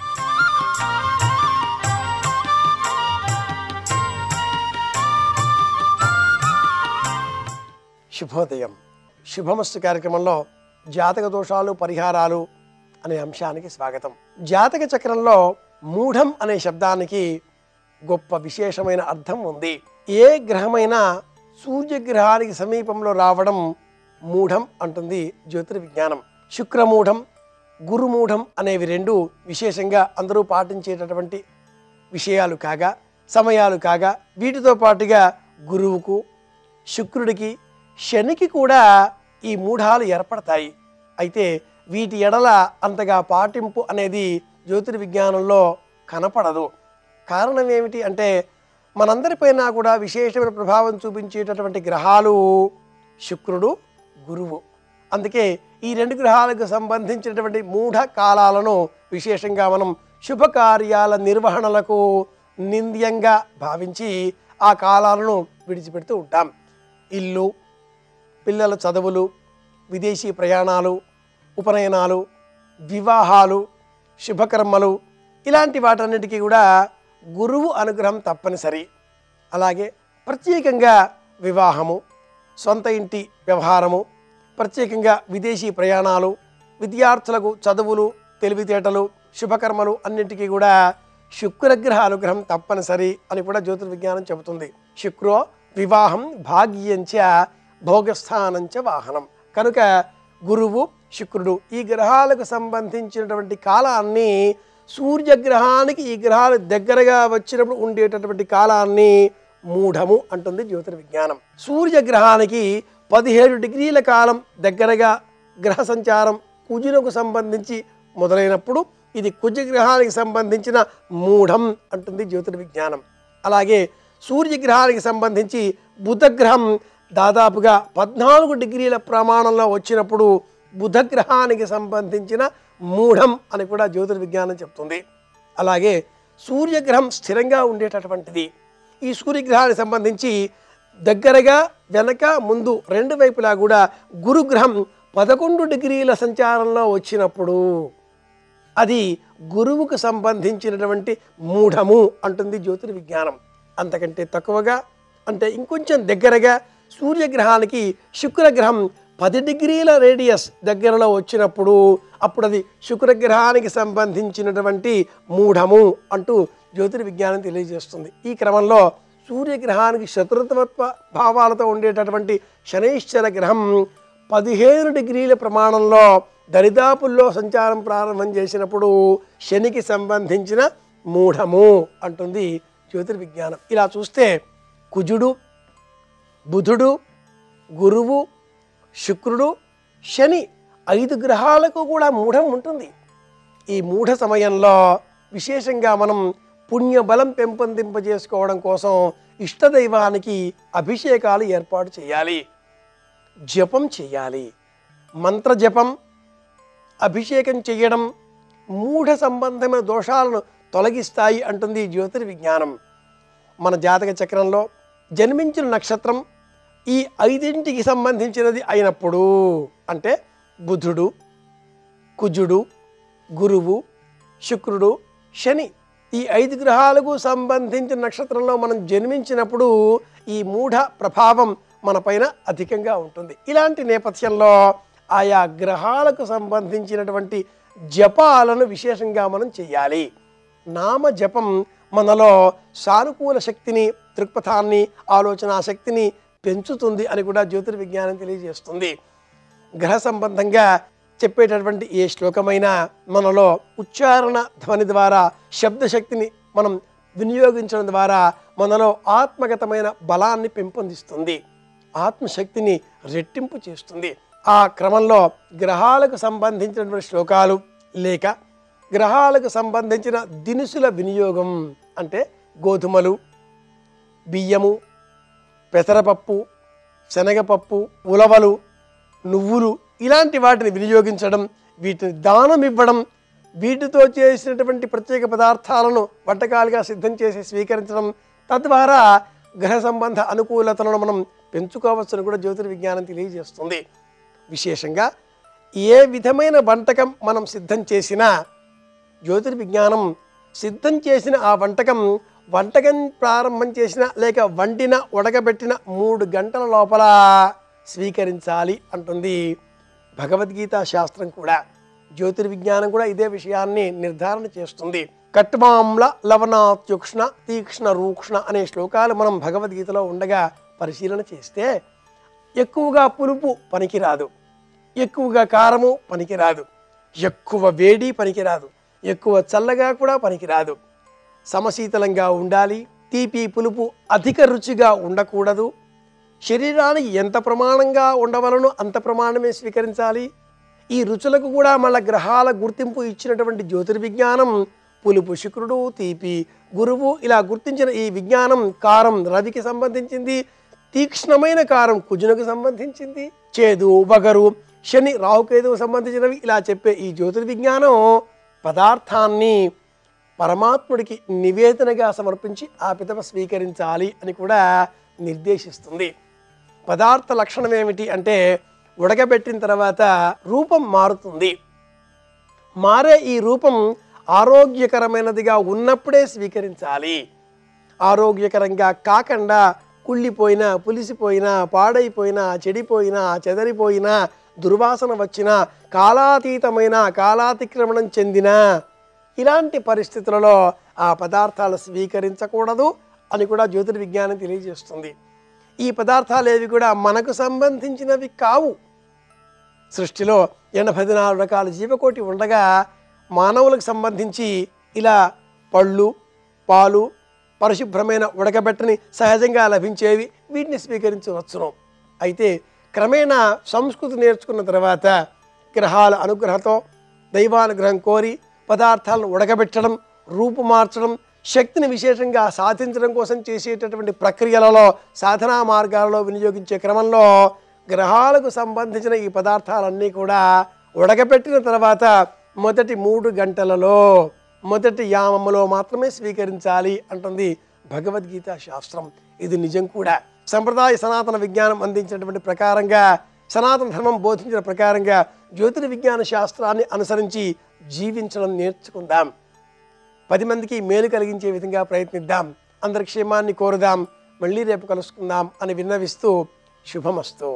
[SPEAKER 4] శుభోదయం శుభమస్తు కార్యక్రమంలో జాతక దోషాలు పరిహారాలు అనే అంశానికి స్వాగతం జాతక చక్రంలో మూఢం అనే శబ్దానికి గొప్ప విశేషమైన అర్థం ఉంది ఏ గ్రహమైనా సూర్యగ్రహానికి సమీపంలో రావడం మూఢం అంటుంది జ్యోతిర్విజ్ఞానం శుక్రమూఢం గురుమూఢం అనేవి రెండు విశేషంగా అందరూ పాటించేటటువంటి విషయాలు కాగా సమయాలు కాగా వీటితో పాటుగా గురువుకు శుక్రుడికి శనికి కూడా ఈ మూఢాలు ఏర్పడతాయి అయితే వీటి ఎడల అంతగా పాటింపు అనేది జ్యోతిర్విజ్ఞానంలో కనపడదు కారణం ఏమిటి అంటే మనందరిపైన కూడా విశేషమైన ప్రభావం చూపించేటటువంటి గ్రహాలు శుక్రుడు గురువు అందుకే ఈ రెండు గ్రహాలకు సంబంధించినటువంటి మూఢ కాలాలను విశేషంగా మనం శుభకార్యాల నిర్వహణలకు నింద్యంగా భావించి ఆ కాలాలను విడిచిపెడుతూ ఉంటాం ఇల్లు పిల్లల చదువులు విదేశీ ప్రయాణాలు ఉపనయనాలు వివాహాలు శుభకర్మలు ఇలాంటి వాటన్నిటికీ కూడా గురువు అనుగ్రహం తప్పనిసరి అలాగే ప్రత్యేకంగా వివాహము సొంత ఇంటి వ్యవహారము ప్రత్యేకంగా విదేశీ ప్రయాణాలు విద్యార్థులకు చదువులు తెలివితేటలు శుభకర్మలు అన్నింటికీ కూడా శుక్రగ్రహ అనుగ్రహం తప్పనిసరి అని కూడా జ్యోతిర్విజ్ఞానం చెబుతుంది శుక్రో వివాహం భాగ్యంచ భోగస్థానంచ వాహనం కనుక గురువు శుక్రుడు ఈ గ్రహాలకు సంబంధించినటువంటి కాలాన్ని సూర్యగ్రహానికి ఈ గ్రహాలు దగ్గరగా వచ్చినప్పుడు ఉండేటటువంటి కాలాన్ని మూఢము అంటుంది జ్యోతిర్విజ్ఞానం సూర్యగ్రహానికి పదిహేడు డిగ్రీల కాలం దగ్గరగా గ్రహ సంచారం కుజునకు సంబంధించి మొదలైనప్పుడు ఇది కుజగ్రహానికి సంబంధించిన మూఢం అంటుంది జ్యోతిర్విజ్ఞానం అలాగే సూర్యగ్రహానికి సంబంధించి బుధగ్రహం దాదాపుగా పద్నాలుగు డిగ్రీల ప్రమాణంలో వచ్చినప్పుడు బుధగ్రహానికి సంబంధించిన మూఢం అని కూడా జ్యోతిర్విజ్ఞానం చెప్తుంది అలాగే సూర్యగ్రహం స్థిరంగా ఉండేటటువంటిది ఈ సూర్యగ్రహానికి సంబంధించి దగ్గరగా వెనక ముందు రెండు వైపులా కూడా గురుగ్రహం పదకొండు డిగ్రీల సంచారంలో వచ్చినప్పుడు అది గురువుకు సంబంధించినటువంటి మూఢము అంటుంది జ్యోతిర్విజ్ఞానం అంతకంటే తక్కువగా అంటే ఇంకొంచెం దగ్గరగా సూర్యగ్రహానికి శుక్రగ్రహం పది డిగ్రీల రేడియస్ దగ్గరలో వచ్చినప్పుడు అప్పుడు అది శుక్రగ్రహానికి సంబంధించినటువంటి మూఢము అంటూ జ్యోతిర్విజ్ఞానం తెలియజేస్తుంది ఈ క్రమంలో సూర్యగ్రహానికి శత్రుత్వ భావాలతో ఉండేటటువంటి శనైశ్చర గ్రహం పదిహేను డిగ్రీల ప్రమాణంలో దరిదాపుల్లో సంచారం ప్రారంభం చేసినప్పుడు శనికి సంబంధించిన మూఢము అంటుంది జ్యోతిర్విజ్ఞానం ఇలా చూస్తే కుజుడు బుధుడు గురువు శుక్రుడు శని ఐదు గ్రహాలకు కూడా మూఢం ఉంటుంది ఈ మూఢ సమయంలో విశేషంగా మనం పుణ్యబలం పెంపొందింపజేసుకోవడం కోసం ఇష్టదైవానికి అభిషేకాలు ఏర్పాటు చేయాలి జపం చేయాలి మంత్ర జపం అభిషేకం చేయడం మూఢ సంబంధమైన దోషాలను తొలగిస్తాయి అంటుంది ఈ జ్యోతిర్విజ్ఞానం మన జాతక చక్రంలో జన్మించిన నక్షత్రం ఈ ఐదింటికి సంబంధించినది అయినప్పుడు అంటే బుధుడు కుజుడు గురువు శుక్రుడు శని ఈ ఐదు గ్రహాలకు సంబంధించిన నక్షత్రంలో మనం జన్మించినప్పుడు ఈ మూఢ ప్రభావం మన పైన అధికంగా ఉంటుంది ఇలాంటి నేపథ్యంలో ఆయా గ్రహాలకు సంబంధించినటువంటి జపాలను విశేషంగా మనం చేయాలి నామ జపం మనలో సానుకూల శక్తిని దృక్పథాన్ని ఆలోచన శక్తిని పెంచుతుంది అని కూడా జ్యోతిర్విజ్ఞానం తెలియజేస్తుంది గ్రహ సంబంధంగా చెప్పేటటువంటి ఏ శ్లోకమైనా మనలో ఉచ్చారణ ధ్వని ద్వారా శబ్దశక్తిని మనం వినియోగించడం ద్వారా మనలో ఆత్మగతమైన బలాన్ని పెంపొందిస్తుంది ఆత్మశక్తిని రెట్టింపు చేస్తుంది ఆ క్రమంలో గ్రహాలకు సంబంధించినటువంటి శ్లోకాలు లేక గ్రహాలకు సంబంధించిన దినుసుల వినియోగం అంటే గోధుమలు బియ్యము పెసరపప్పు శనగపప్పు ఉలవలు నువ్వులు ఇలాంటి వాటిని వినియోగించడం వీటిని దానం ఇవ్వడం వీటితో చేసినటువంటి ప్రత్యేక పదార్థాలను వంటకాలుగా సిద్ధం చేసి స్వీకరించడం తద్వారా గ్రహ సంబంధ అనుకూలతలను మనం పెంచుకోవచ్చని కూడా జ్యోతిర్విజ్ఞానం తెలియజేస్తుంది విశేషంగా ఏ విధమైన వంటకం మనం సిద్ధం చేసినా జ్యోతిర్విజ్ఞానం సిద్ధం చేసిన ఆ వంటకం వంటకం ప్రారంభం చేసిన లేక వండిన ఉడకబెట్టిన మూడు గంటల లోపల స్వీకరించాలి అంటుంది భగవద్గీత శాస్త్రం కూడా జ్యోతిర్విజ్ఞానం కూడా ఇదే విషయాన్ని నిర్ధారణ చేస్తుంది కట్మాంల లవణాత్యుక్ష్ణ తీక్ష్ణ రూక్ష్ణ అనే శ్లోకాలు మనం భగవద్గీతలో ఉండగా పరిశీలన చేస్తే ఎక్కువగా పులుపు పనికిరాదు ఎక్కువగా కారము పనికిరాదు ఎక్కువ వేడి పనికిరాదు ఎక్కువ చల్లగా కూడా పనికిరాదు సమశీతలంగా ఉండాలి తీపి పులుపు అధిక రుచిగా ఉండకూడదు శరీరానికి ఎంత ప్రమాణంగా ఉండవలనో అంత ప్రమాణమే స్వీకరించాలి ఈ రుచులకు కూడా మళ్ళా గ్రహాల గుర్తింపు ఇచ్చినటువంటి జ్యోతిర్విజ్ఞానం పులుపు శుక్రుడు తీపి గురువు ఇలా గుర్తించిన ఈ విజ్ఞానం కారం రవికి సంబంధించింది తీక్ష్ణమైన కారం కుజునకు సంబంధించింది చేదు వగరు శని రాహుకేతువు సంబంధించినవి ఇలా చెప్పే ఈ జ్యోతిర్విజ్ఞానం పదార్థాన్ని పరమాత్ముడికి నివేదనగా సమర్పించి ఆ పితమ స్వీకరించాలి అని కూడా నిర్దేశిస్తుంది పదార్థ లక్షణం ఏమిటి అంటే ఉడకబెట్టిన తర్వాత రూపం మారుతుంది మారే ఈ రూపం ఆరోగ్యకరమైనదిగా ఉన్నప్పుడే స్వీకరించాలి ఆరోగ్యకరంగా కాకుండా కుళ్ళిపోయిన పులిసిపోయిన పాడైపోయిన చెడిపోయిన చెదరిపోయిన దుర్వాసన వచ్చిన కాలాతీతమైన కాలాతిక్రమణం చెందిన ఇలాంటి పరిస్థితులలో ఆ పదార్థాలు స్వీకరించకూడదు అని కూడా జ్యోతిర్విజ్ఞానం తెలియజేస్తుంది ఈ పదార్థాలు ఏవి కూడా మనకు సంబంధించినవి కావు సృష్టిలో ఎనభై నాలుగు రకాల జీవకోటి ఉండగా మానవులకు సంబంధించి ఇలా పళ్ళు పాలు పరిశుభ్రమైన ఉడకబెట్టని సహజంగా లభించేవి వీటిని స్వీకరించవచ్చును అయితే క్రమేణా సంస్కృతి నేర్చుకున్న తర్వాత గ్రహాల అనుగ్రహంతో దైవానుగ్రహం కోరి పదార్థాలను ఉడకబెట్టడం రూపు మార్చడం శక్తిని విశేషంగా సాధించడం కోసం చేసేటటువంటి ప్రక్రియలలో సాధనా మార్గాలలో వినియోగించే క్రమంలో గ్రహాలకు సంబంధించిన ఈ పదార్థాలన్నీ కూడా ఉడకబెట్టిన తర్వాత మొదటి మూడు గంటలలో మొదటి యామములో మాత్రమే స్వీకరించాలి అంటుంది భగవద్గీత శాస్త్రం ఇది నిజం కూడా సంప్రదాయ సనాతన విజ్ఞానం అందించినటువంటి ప్రకారంగా సనాతన ధర్మం బోధించిన ప్రకారంగా జ్యోతిర్విజ్ఞాన శాస్త్రాన్ని అనుసరించి జీవించడం నేర్చుకుందాం పది మందికి మేలు కలిగించే విధంగా ప్రయత్నిద్దాం అందరి క్షేమాన్ని కోరుదాం మళ్ళీ రేపు కలుసుకుందాం అని విన్నవిస్తూ శుభమస్తు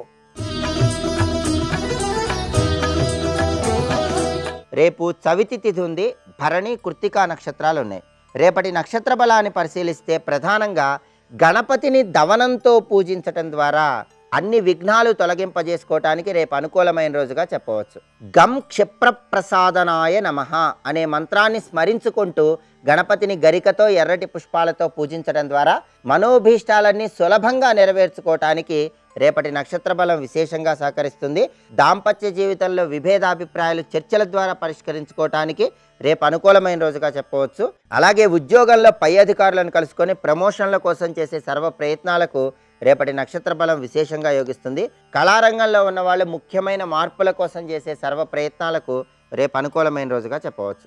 [SPEAKER 5] రేపు చవితి తిథి ఉంది భరణి కృత్తికా నక్షత్రాలు ఉన్నాయి రేపటి నక్షత్ర బలాన్ని పరిశీలిస్తే ప్రధానంగా గణపతిని దవనంతో పూజించటం ద్వారా అన్ని విఘ్నాలు తొలగింపజేసుకోవటానికి రేపు అనుకూలమైన రోజుగా చెప్పవచ్చు గం క్షిప్రప్రసాదనాయ నమ అనే మంత్రాన్ని స్మరించుకుంటూ గణపతిని గరికతో ఎర్రటి పుష్పాలతో పూజించడం ద్వారా మనోభీష్టాలన్నీ సులభంగా నెరవేర్చుకోవటానికి రేపటి నక్షత్ర బలం విశేషంగా సహకరిస్తుంది దాంపత్య జీవితంలో విభేదాభిప్రాయాలు చర్చల ద్వారా పరిష్కరించుకోవటానికి రేపు అనుకూలమైన రోజుగా చెప్పవచ్చు అలాగే ఉద్యోగంలో పై అధికారులను కలుసుకొని ప్రమోషన్ల కోసం చేసే సర్వ ప్రయత్నాలకు రేపటి నక్షత్ర బలం విశేషంగా యోగిస్తుంది కళారంగంలో ఉన్న వాళ్ళు ముఖ్యమైన మార్పుల కోసం చేసే సర్వ ప్రయత్నాలకు రేపు అనుకూలమైన రోజుగా చెప్పవచ్చు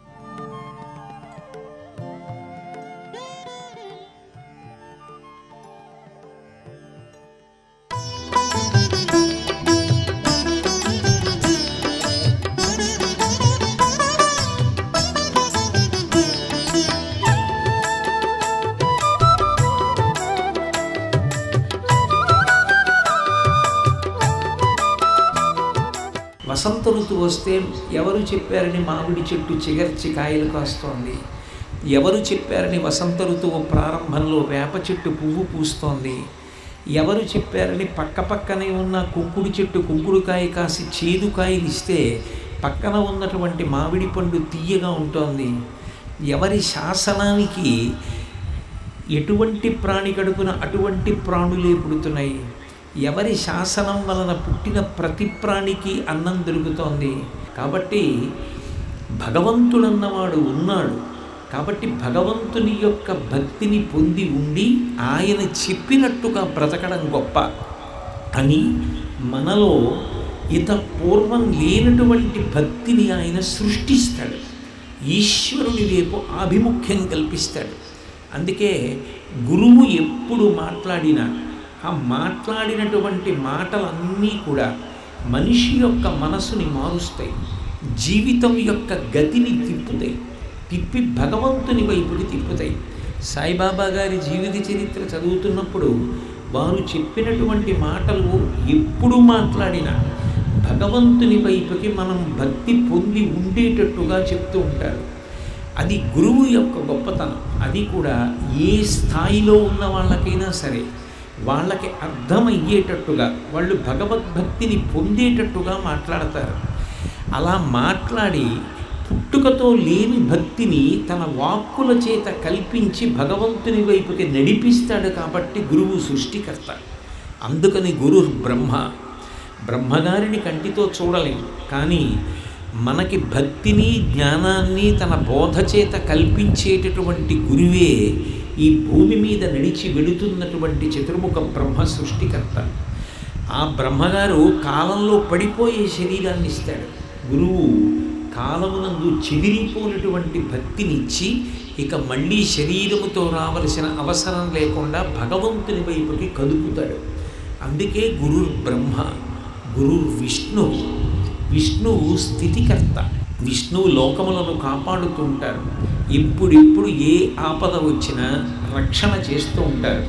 [SPEAKER 6] వసంత ఋతువు వస్తే ఎవరు చెప్పారని మామిడి చెట్టు చిగర్చి కాయలు కాస్తోంది ఎవరు చెప్పారని వసంత ఋతువు ప్రారంభంలో వేప చెట్టు పువ్వు పూస్తోంది ఎవరు చెప్పారని పక్క పక్కనే ఉన్న కుంకుడు చెట్టు కుంకుడుకాయ కాసి చేదుకాయలు ఇస్తే పక్కన ఉన్నటువంటి మామిడి పండు తీయగా ఉంటోంది ఎవరి శాసనానికి ఎటువంటి ప్రాణి కడుపున అటువంటి ప్రాణులే పుడుతున్నాయి ఎవరి శాసనం వలన పుట్టిన ప్రతి ప్రాణికి అన్నం దొరుకుతోంది కాబట్టి భగవంతుడన్నవాడు ఉన్నాడు కాబట్టి భగవంతుని యొక్క భక్తిని పొంది ఉండి ఆయన చెప్పినట్టుగా బ్రతకడం గొప్ప అని మనలో ఇత పూర్వం లేనటువంటి భక్తిని ఆయన సృష్టిస్తాడు ఈశ్వరుని వైపు ఆభిముఖ్యం కల్పిస్తాడు అందుకే గురువు ఎప్పుడు మాట్లాడినా ఆ మాట్లాడినటువంటి మాటలన్నీ కూడా మనిషి యొక్క మనసుని మారుస్తాయి జీవితం యొక్క గతిని తిప్పుతాయి తిప్పి భగవంతుని వైపుకి తిప్పుతాయి సాయిబాబా గారి జీవిత చరిత్ర చదువుతున్నప్పుడు వారు చెప్పినటువంటి మాటలు ఎప్పుడు మాట్లాడినా భగవంతుని వైపుకి మనం భక్తి పొంది ఉండేటట్టుగా చెప్తూ ఉంటారు అది గురువు యొక్క గొప్పతనం అది కూడా ఏ స్థాయిలో ఉన్న వాళ్ళకైనా సరే వాళ్ళకి అర్థమయ్యేటట్టుగా వాళ్ళు భగవద్భక్తిని పొందేటట్టుగా మాట్లాడతారు అలా మాట్లాడి పుట్టుకతో లేని భక్తిని తన వాక్కుల చేత కల్పించి భగవంతుని వైపుకి నడిపిస్తాడు కాబట్టి గురువు సృష్టికర్త అందుకని గురు బ్రహ్మ బ్రహ్మగారిని కంటితో చూడలేం కానీ మనకి భక్తిని జ్ఞానాన్ని తన బోధ చేత కల్పించేటటువంటి గురువే ఈ భూమి మీద నడిచి వెళుతున్నటువంటి చతుర్ముఖ బ్రహ్మ సృష్టికర్త ఆ బ్రహ్మగారు కాలంలో పడిపోయే శరీరాన్ని ఇస్తాడు గురువు కాలమునందు చెదిరిపోయినటువంటి భక్తినిచ్చి ఇక మళ్ళీ శరీరముతో రావలసిన అవసరం లేకుండా భగవంతుని వైపుకి కదుపుతాడు అందుకే గురు బ్రహ్మ గురు విష్ణు విష్ణువు స్థితికర్త విష్ణువు లోకములను కాపాడుతూ ఉంటారు ఇప్పుడిప్పుడు ఏ ఆపద వచ్చినా రక్షణ చేస్తూ ఉంటారు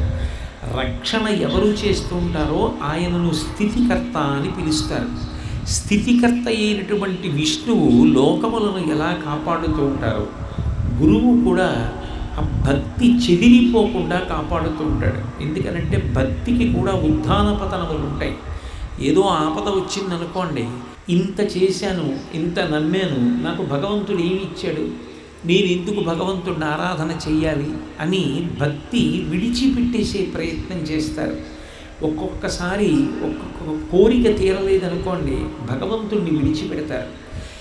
[SPEAKER 6] రక్షణ ఎవరు చేస్తూ ఉంటారో ఆయనను స్థితికర్త అని పిలుస్తారు స్థితికర్త అయినటువంటి విష్ణువు లోకములను ఎలా కాపాడుతూ ఉంటారో గురువు కూడా ఆ భక్తి చెదిరిపోకుండా కాపాడుతూ ఉంటాడు ఎందుకనంటే భక్తికి కూడా ఉత్థాన పతనములు ఉంటాయి ఏదో ఆపద వచ్చిందనుకోండి ఇంత చేశాను ఇంత నమ్మాను నాకు భగవంతుడు ఏమి ఇచ్చాడు నేను ఎందుకు భగవంతుడిని ఆరాధన చెయ్యాలి అని భక్తి విడిచిపెట్టేసే ప్రయత్నం చేస్తారు ఒక్కొక్కసారి ఒక్కొక్క కోరిక తీరలేదనుకోండి భగవంతుడిని విడిచిపెడతారు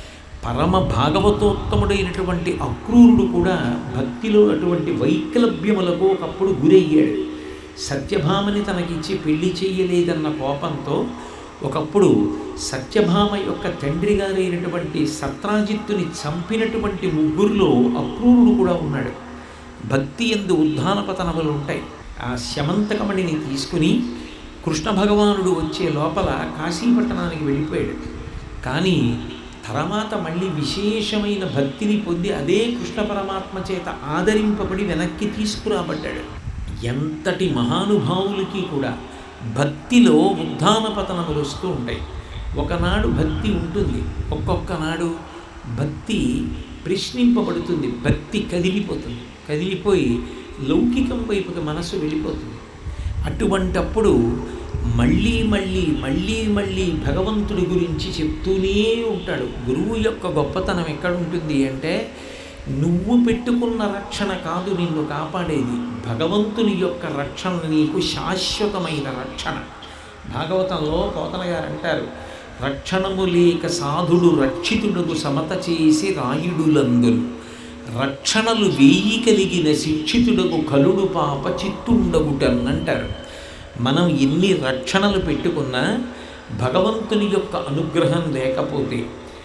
[SPEAKER 6] పరమ భాగవతోత్తముడైనటువంటి అక్రూరుడు కూడా భక్తిలో అటువంటి వైకలభ్యములకు ఒకప్పుడు గురయ్యాడు సత్యభామని తనకిచ్చి పెళ్లి చెయ్యలేదన్న కోపంతో ఒకప్పుడు సత్యభామ యొక్క తండ్రి గారైనటువంటి సత్రాజిత్తుని చంపినటువంటి ముగ్గురులో అక్రూరుడు కూడా ఉన్నాడు భక్తి ఎందు ఉద్ధాన పతనములు ఉంటాయి ఆ శమంతకమణిని తీసుకుని కృష్ణ భగవానుడు వచ్చే లోపల కాశీపట్టణానికి వెళ్ళిపోయాడు కానీ తర్వాత మళ్ళీ విశేషమైన భక్తిని పొంది అదే కృష్ణ పరమాత్మ చేత ఆదరింపబడి వెనక్కి తీసుకురాబడ్డాడు ఎంతటి మహానుభావులకి కూడా భక్తిలో ఉద్ధాన పతనములు వస్తూ ఉంటాయి ఒకనాడు భక్తి ఉంటుంది ఒక్కొక్క నాడు భక్తి ప్రశ్నింపబడుతుంది భక్తి కదిలిపోతుంది కదిలిపోయి లౌకికం వైపుకి మనసు వెళ్ళిపోతుంది అటువంటప్పుడు మళ్ళీ మళ్ళీ మళ్ళీ మళ్ళీ భగవంతుడి గురించి చెప్తూనే ఉంటాడు గురువు యొక్క గొప్పతనం ఎక్కడుంటుంది అంటే నువ్వు పెట్టుకున్న రక్షణ కాదు నిన్ను కాపాడేది భగవంతుని యొక్క రక్షణ నీకు శాశ్వతమైన రక్షణ భాగవతంలో పోతన గారు అంటారు రక్షణము లేక సాధుడు రక్షితుడుకు సమత చేసి రాయుడులందులు రక్షణలు వేయి కలిగిన శిక్షితుడకు కలుడు పాప చిత్తుండగుటన్నంటారు మనం ఎన్ని రక్షణలు పెట్టుకున్నా భగవంతుని యొక్క అనుగ్రహం లేకపోతే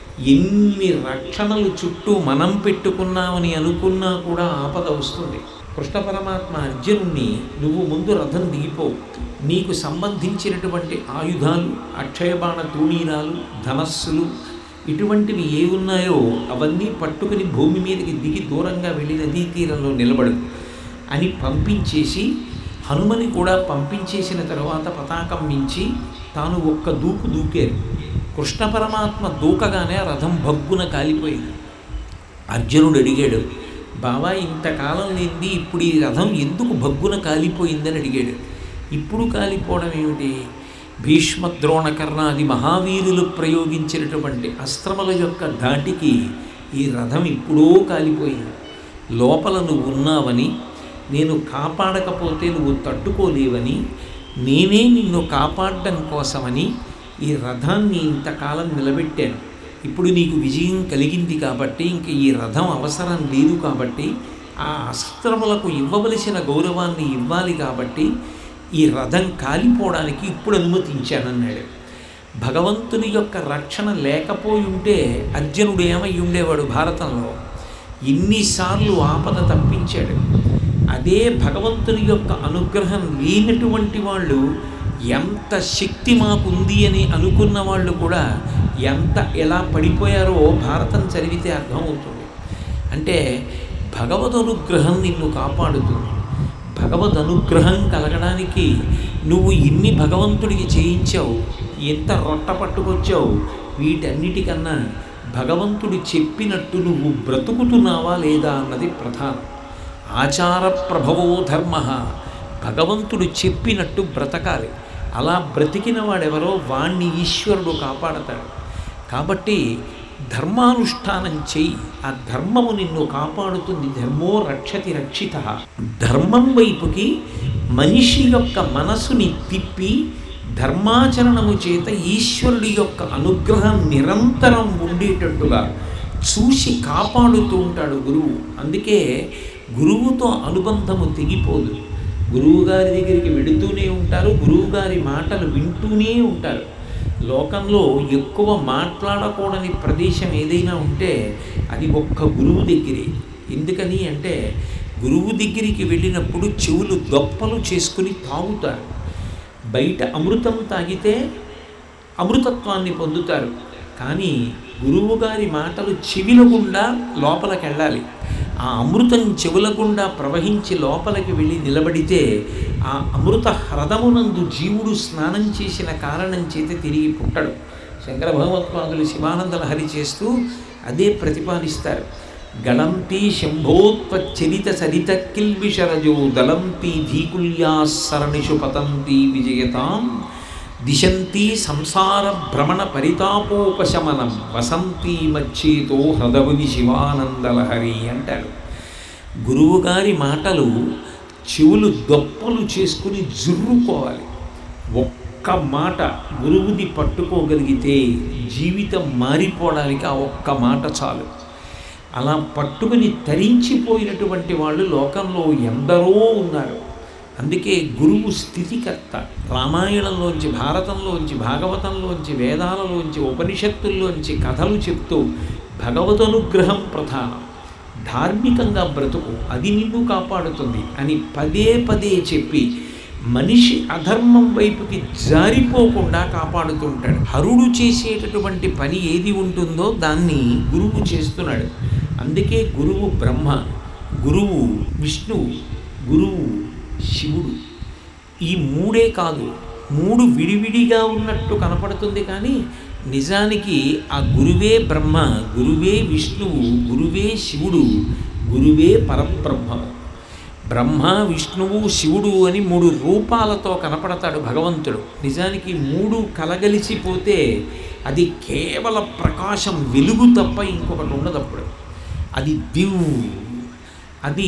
[SPEAKER 6] ఎన్ని రక్షణలు చుట్టూ మనం పెట్టుకున్నామని అనుకున్నా కూడా ఆపద వస్తుంది కృష్ణ పరమాత్మ అర్జునుణ్ణి నువ్వు ముందు రథం దిగిపో నీకు సంబంధించినటువంటి ఆయుధాలు అక్షయబాణ తూణీరాలు ధనస్సులు ఇటువంటివి ఏ ఉన్నాయో అవన్నీ పట్టుకుని భూమి మీదకి దిగి దూరంగా వెళ్ళి నదీ తీరంలో నిలబడు అని పంపించేసి హనుమని కూడా పంపించేసిన తరువాత పతాకం మించి తాను ఒక్క దూకు దూకారు కృష్ణ పరమాత్మ దూకగానే ఆ రథం భగ్గున కాలిపోయింది అర్జునుడు అడిగాడు బావా ఇంతకాలం లేనిది ఇప్పుడు ఈ రథం ఎందుకు భగ్గున కాలిపోయిందని అడిగాడు ఇప్పుడు కాలిపోవడం ఏమిటి భీష్మ ద్రోణ కర్ణాది మహావీరులు ప్రయోగించినటువంటి అస్త్రముల యొక్క ధాటికి ఈ రథం ఇప్పుడో కాలిపోయింది లోపల నువ్వు ఉన్నావని నేను కాపాడకపోతే నువ్వు తట్టుకోలేవని నేనే నిన్ను కాపాడడం కోసమని ఈ రథాన్ని ఇంతకాలం నిలబెట్టాను ఇప్పుడు నీకు విజయం కలిగింది కాబట్టి ఇంక ఈ రథం అవసరం లేదు కాబట్టి ఆ అస్త్రములకు ఇవ్వవలసిన గౌరవాన్ని ఇవ్వాలి కాబట్టి ఈ రథం కాలిపోవడానికి ఇప్పుడు అనుమతించానన్నాడు భగవంతుని యొక్క రక్షణ లేకపోయి ఉంటే అర్జునుడు ఏమై ఉండేవాడు భారతంలో ఎన్నిసార్లు ఆపద తప్పించాడు అదే భగవంతుని యొక్క అనుగ్రహం లేనటువంటి వాళ్ళు ఎంత శక్తి మాకుంది అని అనుకున్న వాళ్ళు కూడా ఎంత ఎలా పడిపోయారో భారతం చదివితే అర్థమవుతుంది అంటే భగవద్ అనుగ్రహం నిన్ను కాపాడుతుంది భగవద్ అనుగ్రహం కలగడానికి నువ్వు ఇన్ని భగవంతుడికి చేయించావు ఎంత రొట్ట పట్టుకొచ్చావు వీటన్నిటికన్నా భగవంతుడు చెప్పినట్టు నువ్వు బ్రతుకుతున్నావా లేదా అన్నది ప్రధానం ఆచార ప్రభవో ధర్మ భగవంతుడు చెప్పినట్టు బ్రతకాలి అలా బ్రతికిన వాడెవరో వాణ్ణి ఈశ్వరుడు కాపాడతాడు కాబట్టి ధర్మానుష్ఠానం చెయ్యి ఆ ధర్మము నిన్ను కాపాడుతుంది ధర్మో రక్షతి రక్షిత ధర్మం వైపుకి మనిషి యొక్క మనసుని తిప్పి ధర్మాచరణము చేత ఈశ్వరుడి యొక్క అనుగ్రహం నిరంతరం ఉండేటట్టుగా చూసి కాపాడుతూ ఉంటాడు గురువు అందుకే గురువుతో అనుబంధము తెగిపోదు గురువు గారి దగ్గరికి వెడుతూనే ఉంటారు గురువు గారి మాటలు వింటూనే ఉంటారు లోకంలో ఎక్కువ మాట్లాడకూడని ప్రదేశం ఏదైనా ఉంటే అది ఒక్క గురువు దగ్గరే ఎందుకని అంటే గురువు దగ్గరికి వెళ్ళినప్పుడు చెవులు దొప్పలు చేసుకుని తాగుతారు బయట అమృతం తాగితే అమృతత్వాన్ని పొందుతారు కానీ గురువుగారి మాటలు చెవిల గుండా లోపలికి వెళ్ళాలి ఆ అమృతం చెవుల గుండా ప్రవహించి లోపలికి వెళ్ళి నిలబడితే ఆ అమృత హ్రదమునందు జీవుడు స్నానం చేసిన కారణం చేత తిరిగి పుట్టడు శంకర భగవత్పాదులు శివానంద లహరి చేస్తూ అదే ప్రతిపాదిస్తారు గళంపి శంభోత్వచ్చరిత సరిత కిల్బిషరజో దళంపి ధీకుల్యా సరణిషు పతంతి విజయతాం దిశంతి సంసార భ్రమణ పరితాపోపశమనం వసంతి మచ్చేతో హృదవుని శివానందలహరి అంటాడు గురువుగారి మాటలు చెవులు దొప్పలు చేసుకుని జుర్రుకోవాలి ఒక్క మాట గురువుది పట్టుకోగలిగితే జీవితం మారిపోవడానికి ఆ ఒక్క మాట చాలు అలా పట్టుకుని తరించిపోయినటువంటి వాళ్ళు లోకంలో ఎందరో ఉన్నారు అందుకే గురువు స్థితికర్త రామాయణంలోంచి భారతంలోంచి భాగవతంలోంచి వేదాలలోంచి ఉపనిషత్తుల్లోంచి కథలు చెప్తూ భగవదనుగ్రహం ప్రధానం ధార్మికంగా బ్రతుకు అది నిన్ను కాపాడుతుంది అని పదే పదే చెప్పి మనిషి అధర్మం వైపుకి జారిపోకుండా కాపాడుతుంటాడు హరుడు చేసేటటువంటి పని ఏది ఉంటుందో దాన్ని గురువు చేస్తున్నాడు అందుకే గురువు బ్రహ్మ గురువు విష్ణువు గురువు శివుడు ఈ మూడే కాదు మూడు విడివిడిగా ఉన్నట్టు కనపడుతుంది కానీ నిజానికి ఆ గురువే బ్రహ్మ గురువే విష్ణువు గురువే శివుడు గురువే పరబ్రహ్మము బ్రహ్మ విష్ణువు శివుడు అని మూడు రూపాలతో కనపడతాడు భగవంతుడు నిజానికి మూడు కలగలిసిపోతే అది కేవల ప్రకాశం వెలుగు తప్ప ఇంకొకటి ఉండదు అప్పుడు అది దివ్ అది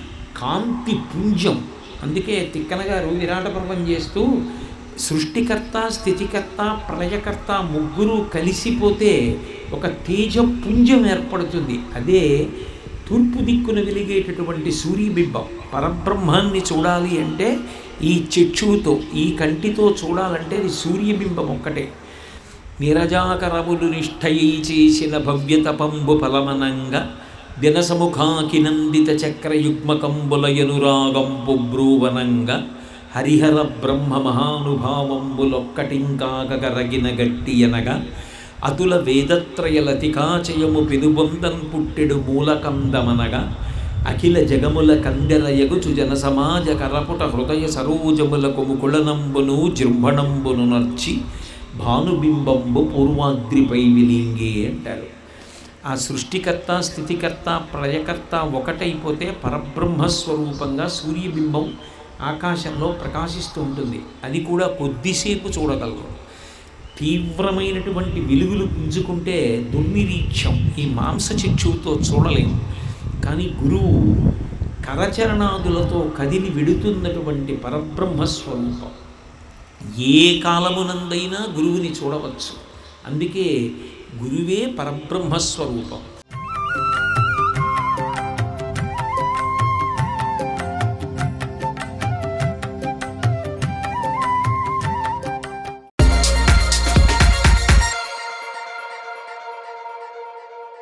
[SPEAKER 6] కాంతి పుంజం అందుకే తిక్కన గారు విరాట పర్వం చేస్తూ సృష్టికర్త స్థితికర్త ప్రళయకర్త ముగ్గురు కలిసిపోతే ఒక తేజ పుంజం ఏర్పడుతుంది అదే తూర్పు దిక్కున వెలిగేటటువంటి సూర్యబింబం పరబ్రహ్మాన్ని చూడాలి అంటే ఈ చక్షువుతో ఈ కంటితో చూడాలంటే అది సూర్యబింబం ఒక్కటే నిరజాకరములు నిష్ఠయి చేసిన భవ్యతపంబు ఫలమనంగా దినసముఖాకినందిత చక్రయుగ్మకంబులయనురాగంబు బ్రూవనంగా హరిహర బ్రహ్మ మహానుభావంబులొక్కటింకాగరగిన గట్టి అనగా అతుల వేదత్రయలతికాచయము పెనుబొందన్ పుట్టెడు మూలకందమనగా అఖిల జగముల కందెలయగుచు జన సమాజ కరపుట హృదయ సరోజములకు ముకుళనంబును జృంభణంబును నర్చి భానుబింబంబు పూర్వాద్రిపై విలింగే అంటారు ఆ సృష్టికర్త స్థితికర్త ప్రళయకర్త ఒకటైపోతే పరబ్రహ్మస్వరూపంగా సూర్యబింబం ఆకాశంలో ప్రకాశిస్తూ ఉంటుంది అది కూడా కొద్దిసేపు చూడగలరు తీవ్రమైనటువంటి వెలుగులు పుంజుకుంటే దుర్నిరీక్షం ఈ మాంసచక్షువుతో చూడలేము కానీ గురువు కరచరణాదులతో కదిలి వెడుతున్నటువంటి పరబ్రహ్మస్వరూపం ఏ కాలమునందైనా గురువుని చూడవచ్చు అందుకే గురువే పరబ్రహ్మస్వరూపం